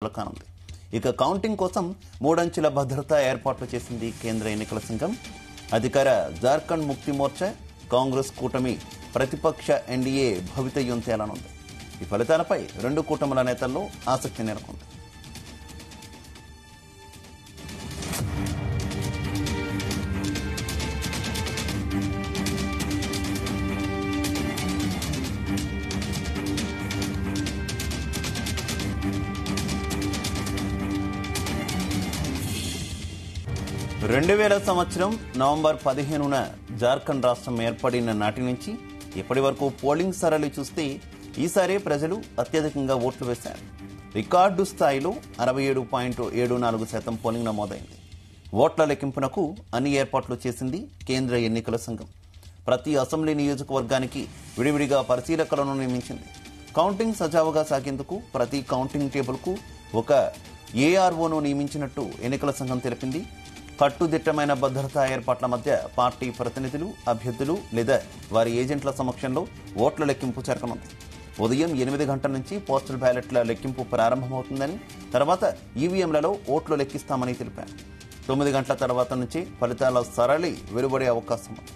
విడుదల కానుంది ఇక కౌంటింగ్ కోసం మూడంచెల భద్రత ఏర్పాట్లు చేసింది కేంద్ర ఎన్నికల సంఘం అధికార జార్ఖండ్ ముక్తి మోర్చా కాంగ్రెస్ కూటమి ప్రతిపక్ష ఎన్డీఏ భవితవ్యం తేలనుంది ఈ ఫలితాలపై రెండు కూటముల నేతల్లో ఆసక్తి నెలకొంది రెండు వేల సంవత్సరం నవంబర్ పదిహేనున జార్ఖండ్ రాష్ట్రం ఏర్పడిన నాటి నుంచి ఇప్పటి వరకు పోలింగ్ సరళి చూస్తే ఈసారి ప్రజలు అత్యధికంగా ఓట్లు వేశారు రికార్డు స్థాయిలో అరవై ఏడు పాయింట్ ఏడు నాలుగు శాతం పోలింగ్ నమోదైంది ఓట్ల లెక్కింపునకు అన్ని ఏర్పాట్లు చేసింది కేంద్ర ఎన్నికల సంఘం ప్రతి అసెంబ్లీ నియోజకవర్గానికి విడివిడిగా పరిశీలకులను నియమించింది కౌంటింగ్ సజావుగా సాగేందుకు ప్రతి కౌంటింగ్ టేబుల్కు ఒక ఏఆర్ఓను నియమించినట్టు ఎన్నికల సంఘం తెలిపింది కట్టుదిట్టమైన భద్రతా ఏర్పాట్ల మధ్య పార్టీ ప్రతినిధులు అభ్యర్థులు లేదా వారి ఏజెంట్ల సమక్షంలో ఓట్ల లెక్కింపు జరగనుంది ఉదయం ఎనిమిది గంటల నుంచి పోస్టల్ బ్యాలెట్ల లెక్కింపు ప్రారంభమవుతుందని తర్వాత ఈవీఎంలలో ఓట్లు లెక్కిస్తామని తెలిపారు తొమ్మిది గంటల తర్వాత నుంచి ఫలితాల సరళి వెలువడే అవకాశం ఉంది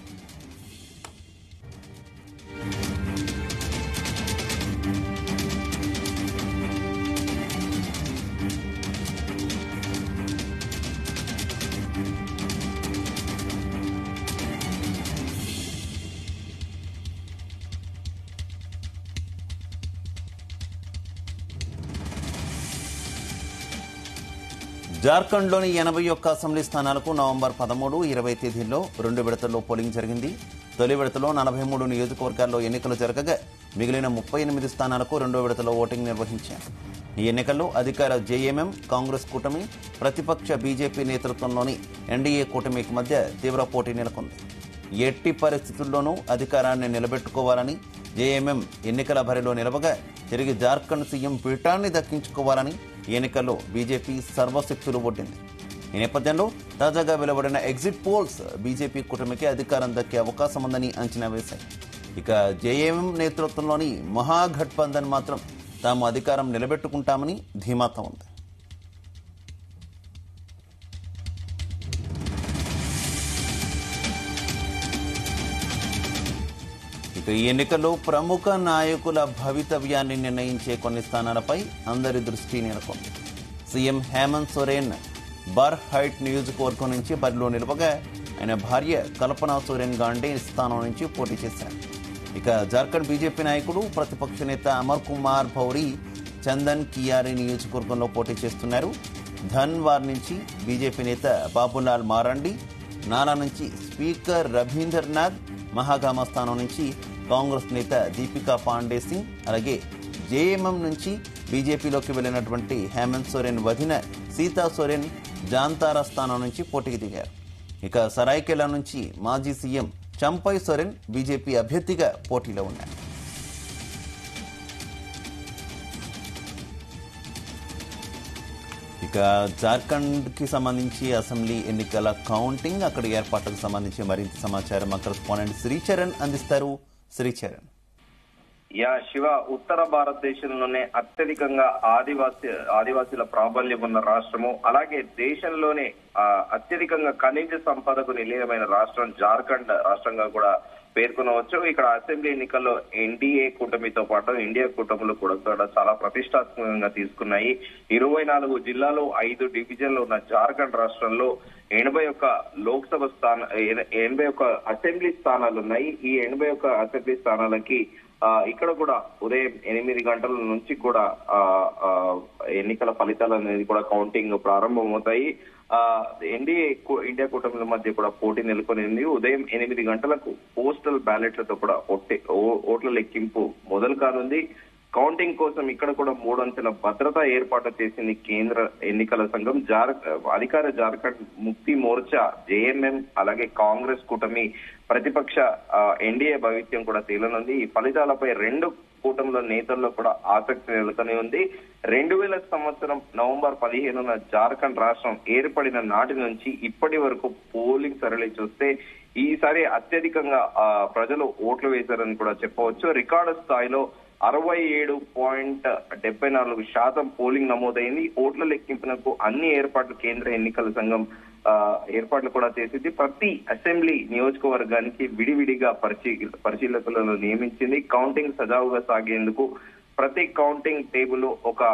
జార్ఖండ్లోని ఎనభై ఒక్క అసెంబ్లీ స్థానాలకు నవంబర్ పదమూడు ఇరవై తేదీల్లో రెండు విడతల్లో పోలింగ్ జరిగింది తొలి విడతలో నలభై మూడు నియోజకవర్గాల్లో ఎన్నికలు జరగగా మిగిలిన ముప్పై ఎనిమిది స్థానాలకు రెండో విడతలో ఓటింగ్ నిర్వహించారు ఈ ఎన్నికల్లో అధికార జేఎంఎం కాంగ్రెస్ కూటమి ప్రతిపక్ష బీజేపీ నేతృత్వంలోని ఎన్డీఏ కూటమికి మధ్య తీవ్ర పోటీ నెలకొంది ఎట్టి పరిస్థితుల్లోనూ అధికారాన్ని నిలబెట్టుకోవాలని జేఎంఎం ఎన్నికల బరిలో నిలవగా తిరిగి జార్ఖండ్ సీఎం పీఠాన్ని దక్కించుకోవాలని ఈ ఎన్నికల్లో బీజేపీ సర్వశక్తులు ఒడ్డింది ఈ నేపథ్యంలో తాజాగా వెలువడిన ఎగ్జిట్ పోల్స్ బీజేపీ కూటమికి అధికారం దక్కే అవకాశం ఉందని అంచనా వేశాయి ఇక జేఎంఎం నేతృత్వంలోని మహాగఠబంధన్ మాత్రం తాము అధికారం నిలబెట్టుకుంటామని ధీమాతో ఉంది ఇక ఈ ఎన్నికల్లో ప్రముఖ నాయకుల భవితవ్యాన్ని నిర్ణయించే కొన్ని స్థానాలపై అందరి దృష్టి నెలకొంది సీఎం హేమంత్ సోరెన్ బర్ హైట్ నియోజకవర్గం నుంచి బరిలో నిలవగా ఆయన భార్య కల్పనా సోరెన్ గాండే స్థానం నుంచి పోటీ చేశారు ఇక జార్ఖండ్ బీజేపీ నాయకుడు ప్రతిపక్ష నేత అమర్ కుమార్ భౌరీ చందన్ కియారి నియోజకవర్గంలో పోటీ చేస్తున్నారు ధన్వార్ నుంచి బీజేపీ నేత బాబులాల్ మారండి నాలా నుంచి స్పీకర్ రవీంద్రనాథ్ మహాగామ స్థానం నుంచి కాంగ్రెస్ నేత దీపికా పాండే సింగ్ అలాగే జేఎంఎం నుంచి బీజేపీలోకి వెళ్లినటువంటి హేమంత్ సోరెన్ వదిన సీతా సోరెన్ జాంతారా స్థానం నుంచి పోటీకి దిగారు ఇక సరాయ్కెలా నుంచి మాజీ సీఎం చంపై సోరెన్ బీజేపీ అభ్యర్థిగా పోటీలో ఉన్నారు ఇక జార్ఖండ్ కి సంబంధించి అసెంబ్లీ ఎన్నికల కౌంటింగ్ అక్కడి ఏర్పాట్లకు సంబంధించి మరింత సమాచారం మా కరెస్పాండెంట్ శ్రీచరణ్ అందిస్తారు శ్రీచరణ్ యా శివ ఉత్తర భారతదేశంలోనే అత్యధికంగా ఆదివాసి ఆదివాసీల ప్రాబల్యం ఉన్న రాష్ట్రము అలాగే దేశంలోనే ఆ, అత్యధికంగా ఖనిజ సంపదకు నిలయమైన రాష్ట్రం జార్ఖండ్ రాష్ట్రంగా కూడా పేర్కొనవచ్చు ఇక్కడ అసెంబ్లీ ఎన్నికల్లో ఎన్డీఏ కూటమితో పాటు ఇండియా కూటములు కూడా కూడా చాలా ప్రతిష్టాత్మకంగా తీసుకున్నాయి ఇరవై నాలుగు జిల్లాలు ఐదు డివిజన్లు ఉన్న జార్ఖండ్ రాష్ట్రంలో ఎనభై ఒక్క లోక్సభ స్థాన ఎన- ఎనభై ఒక్క అసెంబ్లీ స్థానాలు ఉన్నాయి ఈ ఎనభై ఒక్క అసెంబ్లీ స్థానాలకి ఆ, ఇక్కడ కూడా ఉదయం ఎనిమిది గంటల నుంచి కూడా ఆ, ఆ, ఎన్నికల ఫలితాలు అనేది కూడా కౌంటింగ్ ప్రారంభమవుతాయి ఆ ఎన్డీఏ కూ- ఇండియా కూటమిల మధ్య కూడా పోటీ నెలకొనింది ఉదయం ఎనిమిది గంటలకు పోస్టల్ బ్యాలెట్లతో కూడా ఒట్టే ఓ- ఓట్ల లెక్కింపు మొదలు కానుంది కౌంటింగ్ కోసం ఇక్కడ కూడా మూడంచెల భద్రత ఏర్పాటు చేసింది కేంద్ర ఎన్నికల సంఘం జార్ అధికార జార్ఖండ్ ముక్తి మోర్చా జేఎంఎం అలాగే కాంగ్రెస్ కూటమి ప్రతిపక్ష ఆ, ఎన్డీఏ భవిత్యం కూడా తేలనుంది ఈ ఫలితాలపై రెండు కూటమిల నేతల్లో కూడా ఆసక్తి నెలకొని ఉంది రెండు వేల సంవత్సరం నవంబర్ పదిహేనున జార్ఖండ్ రాష్ట్రం ఏర్పడిన నాటి నుంచి ఇప్పటి వరకు పోలింగ్ సరళి చూస్తే ఈసారి అత్యధికంగా ఆ, ప్రజలు ఓట్లు వేశారని కూడా చెప్పవచ్చు రికార్డు స్థాయిలో అరవై ఏడు పాయింట్ డెబ్బై నాలుగు శాతం పోలింగ్ నమోదైంది ఓట్ల లెక్కింపునకు అన్ని ఏర్పాట్లు కేంద్ర ఎన్నికల సంఘం ఆ, ఏర్పాట్లు కూడా చేసింది ప్రతి అసెంబ్లీ నియోజకవర్గానికి విడివిడిగా పరిశీ పరిశీలకులను నియమించింది కౌంటింగ్ సజావుగా సాగేందుకు ప్రతి కౌంటింగ్ టేబుల్ ఒక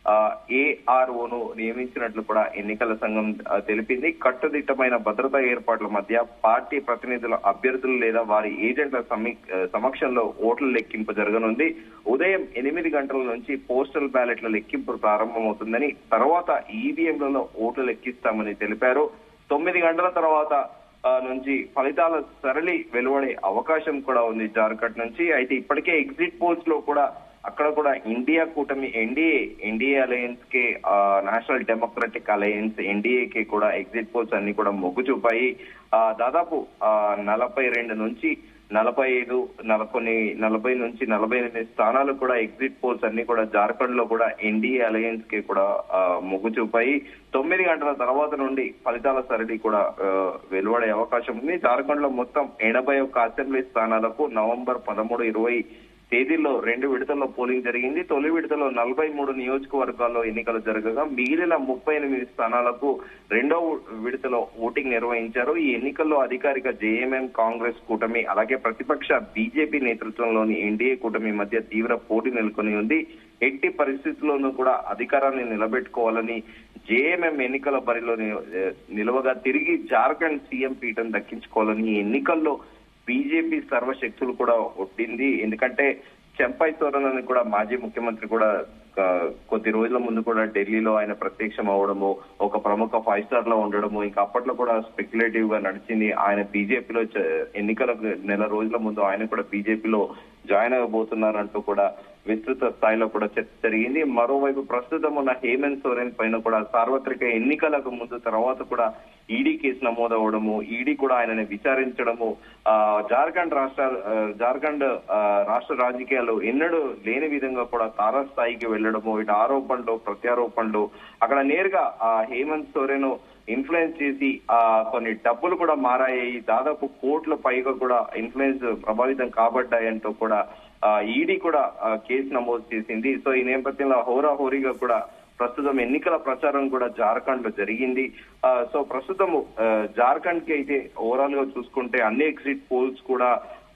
ఏఆర్ఓను నియమించినట్లు కూడా ఎన్నికల సంఘం ఆ, తెలిపింది కట్టుదిట్టమైన భద్రతా ఏర్పాట్ల మధ్య పార్టీ ప్రతినిధుల అభ్యర్థులు లేదా వారి ఏజెంట్ల సమీ ఆ, సమక్షంలో ఓట్ల లెక్కింపు జరగనుంది ఉదయం ఎనిమిది గంటల నుంచి పోస్టల్ బ్యాలెట్ల లెక్కింపు ప్రారంభమవుతుందని తర్వాత ఈవీఎంలలో ఓట్లు లెక్కిస్తామని తెలిపారు తొమ్మిది గంటల తర్వాత ఆ, నుంచి ఫలితాల సరళి వెలువడే అవకాశం కూడా ఉంది జార్ఖండ్ నుంచి అయితే ఇప్పటికే ఎగ్జిట్ పోల్స్ లో కూడా అక్కడ కూడా ఇండియా కూటమి ఎన్డీఏ ఎన్డీఏ అలయన్స్ కి ఆ, నేషనల్ డెమోక్రటిక్ అలయన్స్ ఎన్డీఏ కి కూడా ఎగ్జిట్ పోల్స్ అన్ని కూడా మొగ్గు చూపాయి ఆ, దాదాపు ఆ, నలభై రెండు నుంచి నలభై ఐదు నల కొన్ని నలభై నుంచి నలభై ఎనిమిది స్థానాలు కూడా ఎగ్జిట్ పోల్స్ అన్ని కూడా జార్ఖండ్ లో కూడా ఎన్డీఏ అలయన్స్ కి కూడా ఆ, మొగ్గు చూపాయి తొమ్మిది గంటల తర్వాత నుండి ఫలితాల సరళి కూడా ఆ, వెలువడే అవకాశం ఉంది జార్ఖండ్ లో మొత్తం ఎనభై ఒక్క అసెంబ్లీ స్థానాలకు నవంబర్ పదమూడు ఇరవై తేదీల్లో రెండు విడతల్లో పోలింగ్ జరిగింది తొలి విడతలో నలభై మూడు నియోజకవర్గాల్లో ఎన్నికలు జరగగా మిగిలిన ముప్పై ఎనిమిది స్థానాలకు రెండో విడతలో ఓటింగ్ నిర్వహించారు ఈ ఎన్నికల్లో అధికారిక జేఎంఎం కాంగ్రెస్ కూటమి అలాగే ప్రతిపక్ష బీజేపీ నేతృత్వంలోని ఎన్డీఏ కూటమి మధ్య తీవ్ర పోటీ నెలకొని ఉంది ఎట్టి పరిస్థితుల్లోనూ కూడా అధికారాన్ని నిలబెట్టుకోవాలని జేఎంఎం ఎన్నికల బరిలో ని- నిలవగా తిరిగి జార్ఖండ్ సీఎం పీఠం దక్కించుకోవాలని ఈ ఎన్నికల్లో బీజేపీ సర్వశక్తులు కూడా ఒట్టింది ఎందుకంటే చెంపై సోరెన్ అని కూడా మాజీ ముఖ్యమంత్రి కూడా ఆ, కొద్ది రోజుల ముందు కూడా ఢిల్లీలో ఆయన ప్రత్యక్షం అవడము ఒక ప్రముఖ ఫైవ్ స్టార్ లో ఉండడము ఇంకా అప్పట్లో కూడా స్పెక్యులేటివ్ గా నడిచింది ఆయన బీజేపీలో ఎన్నికలకు నెల రోజుల ముందు ఆయన కూడా బీజేపీలో జాయిన్ అవ్వబోతున్నారంటూ కూడా విస్తృత స్థాయిలో కూడా చర్చ జరిగింది మరోవైపు ప్రస్తుతం ఉన్న హేమంత్ సోరెన్ పైన కూడా సార్వత్రిక ఎన్నికలకు ముందు తర్వాత కూడా ఈడీ కేసు నమోదవడము ఈడీ కూడా ఆయనని విచారించడము ఆ జార్ఖండ్ రాష్ట్ర ఆ, జార్ఖండ్ ఆ, రాష్ట్ర రాజకీయాల్లో ఎన్నడూ లేని విధంగా కూడా తారాస్థాయికి వెళ్ళడము ఇటు ఆరోపణలు ప్రత్యారోపణలు అక్కడ నేరుగా ఆ హేమంత్ సోరెన్ ఇన్ఫ్లుయెన్స్ చేసి ఆ కొన్ని డబ్బులు కూడా మారాయి దాదాపు కోట్ల పైగా కూడా ఇన్ఫ్లుయెన్స్ ప్రభావితం కాబడ్డాయంటూ కూడా ఈడీ కూడా ఆ, కేసు నమోదు చేసింది సో ఈ నేపథ్యంలో హోరాహోరీగా కూడా ప్రస్తుతం ఎన్నికల ప్రచారం కూడా జార్ఖండ్ లో జరిగింది ఆ, సో ప్రస్తుతం జార్ఖండ్ కి అయితే ఓవరాల్ గా చూసుకుంటే అన్ని ఎగ్జిట్ పోల్స్ కూడా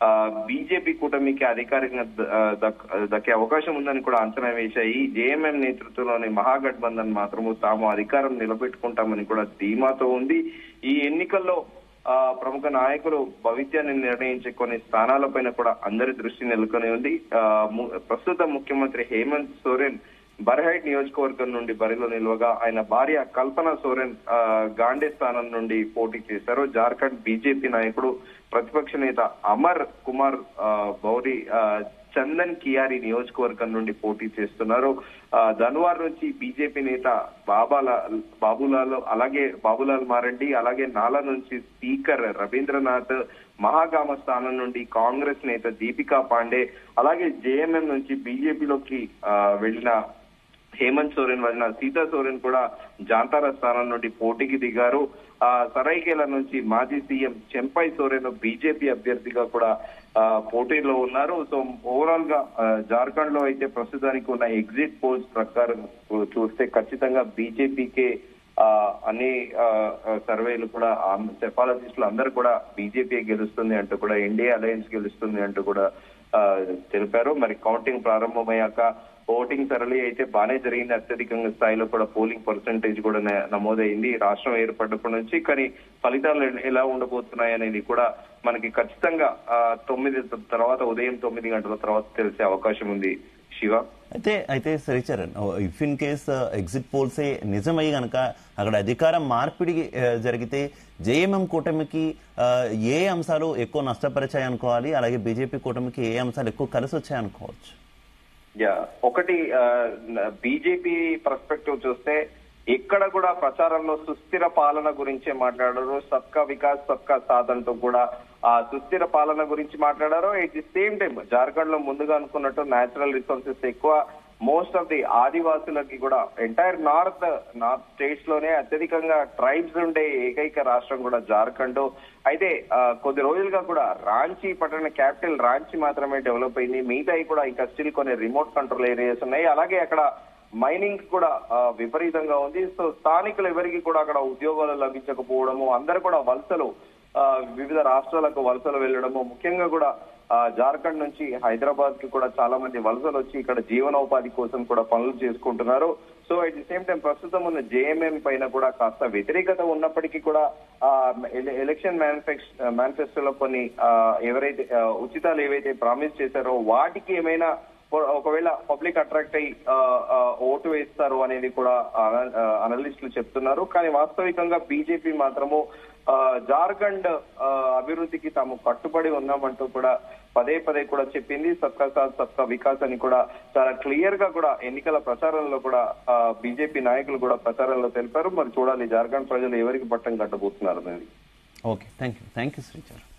బీజేపీ కూటమికి అధికారికంగా ద- ఆ, దక్- దక్కే అవకాశం ఉందని కూడా అంచనా వేశాయి జేఎంఎం నేతృత్వంలోని మహాగఠబంధన్ మాత్రము తాము అధికారం నిలబెట్టుకుంటామని కూడా ధీమాతో ఉంది ఈ ఎన్నికల్లో ఆ ప్రముఖ నాయకులు భవిష్యాన్ని నిర్ణయించే కొన్ని స్థానాలపైన కూడా అందరి దృష్టి నెలకొని ఉంది ఆ, ము- ప్రస్తుత ముఖ్యమంత్రి హేమంత్ సోరెన్ బర్హైట్ నియోజకవర్గం నుండి బరిలో నిల్వగా ఆయన భార్య కల్పన సోరెన్ ఆ, గాండే స్థానం నుండి పోటీ చేశారు జార్ఖండ్ బీజేపీ నాయకుడు ప్రతిపక్ష నేత అమర్ కుమార్ ఆ, బౌరి ఆ, చందన్ కియారి నియోజకవర్గం నుండి పోటీ చేస్తున్నారు ఆ, ధన్వార్ నుంచి బీజేపీ నేత బాబాలా బాబులాల్ అలాగే బాబులాల్ మారెడ్డి అలాగే నాలా నుంచి స్పీకర్ రవీంద్రనాథ్ మహాగామ స్థానం నుండి కాంగ్రెస్ నేత దీపికా పాండే అలాగే జేఎంఎం నుంచి బీజేపీలోకి వెళ్లిన హేమంత్ సోరెన్ వదిన సీతా సోరెన్ కూడా జాంతారా స్థానం నుండి పోటీకి దిగారు ఆ సరైకేల నుంచి మాజీ సీఎం చెంపై సోరెన్ బీజేపీ అభ్యర్థిగా కూడా ఆ, పోటీలో ఉన్నారు సో ఓవరాల్ గా ఆ, జార్ఖండ్ లో అయితే ప్రస్తుతానికి ఉన్న ఎగ్జిట్ పోల్స్ ప్రకారం చూస్తే ఖచ్చితంగా బీజేపీకే ఆ, అన్ని ఆ, ఆ, సర్వేలు కూడా సెఫాలజిస్టులు అందరూ కూడా బీజేపీ గెలుస్తుంది అంటూ కూడా ఎన్డీఏ అలయన్స్ గెలుస్తుంది అంటూ కూడా ఆ, తెలిపారు మరి కౌంటింగ్ ప్రారంభమయ్యాక ఓటింగ్ సరళి అయితే బాగానే జరిగింది అత్యధికంగా స్థాయిలో కూడా పోలింగ్ పర్సంటేజ్ కూడా న- నమోదైంది రాష్ట్రం ఏర్పడినప్పటి నుంచి కానీ ఫలితాలు ఎ- ఎలా ఉండబోతున్నాయి అనేది కూడా మనకి ఖచ్చితంగా ఆ, తొమ్మిది త- తర్వాత ఉదయం తొమ్మిది గంటల తర్వాత తెలిసే అవకాశం ఉంది శివ అయితే అయితే Sricharan if in case exit పోల్సే నిజమై గనక అక్కడ అధికారం మార్పిడి ఆ, జరిగితే జేఎంఎం కూటమికి ఆ, ఏ అంశాలు ఎక్కువ నష్టపరిచాయి అనుకోవాలి అలాగే బీజేపీ కూటమికి ఏ అంశాలు ఎక్కువ కలిసి వచ్చాయి అనుకోవచ్చు యా ఒకటి బీజేపీ పర్స్పెక్టివ్ చూస్తే ఎక్కడ కూడా ప్రచారంలో సుస్థిర పాలన గురించే మాట్లాడారు సబ్కా వికాస్ సబ్కా సాధ్ అంటూ కూడా ఆ సుస్థిర పాలన గురించి మాట్లాడారు at the same time Jharkhand లో ముందుగా అనుకున్నట్టు నేచురల్ రిసోర్సెస్ ఎక్కువ మోస్ట్ ఆఫ్ ది ఆదివాసులకి కూడా ఎంటైర్ నార్త్ నార్త్ స్టేట్స్ లోనే అత్యధికంగా ట్రైబ్స్ ఉండే ఏకైక రాష్ట్రం కూడా జార్ఖండ్ అయితే ఆ, కొద్ది రోజులుగా కూడా రాంచీ పట్టణ క్యాపిటల్ రాంచీ మాత్రమే డెవలప్ అయింది మిగతాయి కూడా ఇంకా స్టిల్ కొన్ని రిమోట్ కంట్రోల్ ఏరియాస్ ఉన్నాయి అలాగే అక్కడ మైనింగ్ కూడా ఆ, విపరీతంగా ఉంది సో స్థానికులు ఎవరికి కూడా అక్కడ ఉద్యోగాలు లభించకపోవడము అందరు కూడా వలసలు ఆ, వివిధ రాష్ట్రాలకు వలసలు వెళ్ళడము ముఖ్యంగా కూడా ఆ, జార్ఖండ్ నుంచి హైదరాబాద్ కి కూడా చాలా మంది వలసలు వచ్చి ఇక్కడ జీవనోపాధి కోసం కూడా పనులు చేసుకుంటున్నారు so at the same time ప్రస్తుతం ఉన్న జేఎంఎం పైన కూడా కాస్త వ్యతిరేకత ఉన్నప్పటికీ కూడా ఆ, ఎల- ఎలక్షన్ మేనిఫెక్స్ మేనిఫెస్టోలో కొన్ని ఆ, ఎవరైతే ఆ, ఉచితాలు ఏవైతే ప్రామిస్ చేశారో వాటికి ఏమైనా ఒక- ఒకవేళ పబ్లిక్ అట్రాక్ట్ అయ్యి ఆ, ఆ, ఓటు వేస్తారు అనేది కూడా అనలిస్టులు చెప్తున్నారు కానీ వాస్తవికంగా బీజేపీ మాత్రము ఆ, జార్ఖండ్ ఆ, అభివృద్ధికి తాము కట్టుబడి ఉన్నామంటూ కూడా పదే పదే కూడా చెప్పింది సబ్కా సాత్ సబ్కా వికాస్ అని కూడా చాలా క్లియర్ గా కూడా ఎన్నికల ప్రచారంలో కూడా బీజేపీ నాయకులు కూడా ప్రచారంలో తెలిపారు మరి చూడాలి జార్ఖండ్ ప్రజలు ఎవరికి పట్టం కట్టబోతున్నారు అనేది okay thank you thank you శ్రీచర్